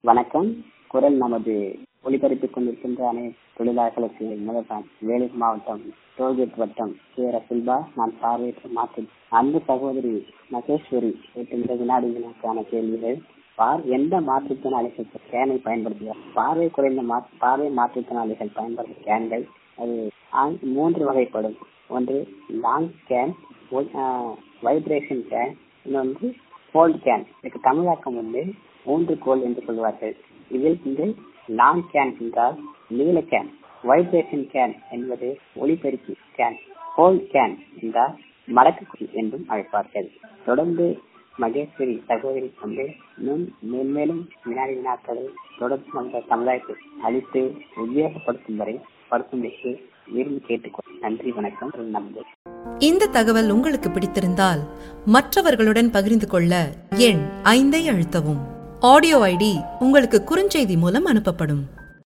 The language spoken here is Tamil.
வணக்கம் குரல் நமது ஒளிபரப்பிக் கொண்டிருக்கின்ற அனைத்து தொழிலாளர்களுக்கு முதல்தான் வேலூர் மாவட்டம் டோல்கேட் வட்டம் சேர சில்வா நான் பார்வையற்ற மாற்று அன்பு சகோதரி மகேஸ்வரி எட்டு வினாடி வினாக்கான கேள்விகள் பார் எந்த மாற்றுத்திறனாளிகள் கேனை பயன்படுத்துகிறார் பார்வை குறைந்த மா- பார்வை மாற்றுத்திறனாளிகள் பயன்படுத்தும் கேன்கள் அது ஆண்- மூன்று வகைப்படும் ஒன்று லாங் கேன் வைப்ரேஷன் கேன் இன்னொன்று ஃபோல்ட் கேன் இதுக்கு தமிழாக்கம் வந்து மூன்று கோல் என்று சொல்வார்கள் இதில் இந்த லாங் கேன் என்றால் நீல கேன் வைப்ரேஷன் கேன் என்பது ஒளிபெருக்கி கேன் ஃபோல்ட் கேன் என்றால் மடக்கு குழி என்றும் அழைப்பார்கள் தொடர்ந்து மகேஸ்வரி சகோதரி வந்து இன்னும் மேன்மேலும் வினாடி வினாக்களை தொடர்ந்து நம்ம சமுதாயத்தை அளித்து உபயோகப்படுத்தும் வரை படுத்தும்படிக்கு விரும்பி கேட்டுக்கொள் நன்றி வணக்கம் நன்றி இந்த தகவல் உங்களுக்கு பிடித்திருந்தால் மற்றவர்களுடன் பகிர்ந்து கொள்ள எண் ஐந்தை அழுத்தவும் ஆடியோ ஐடி உங்களுக்கு குறுஞ்செய்தி மூலம் அனுப்பப்படும்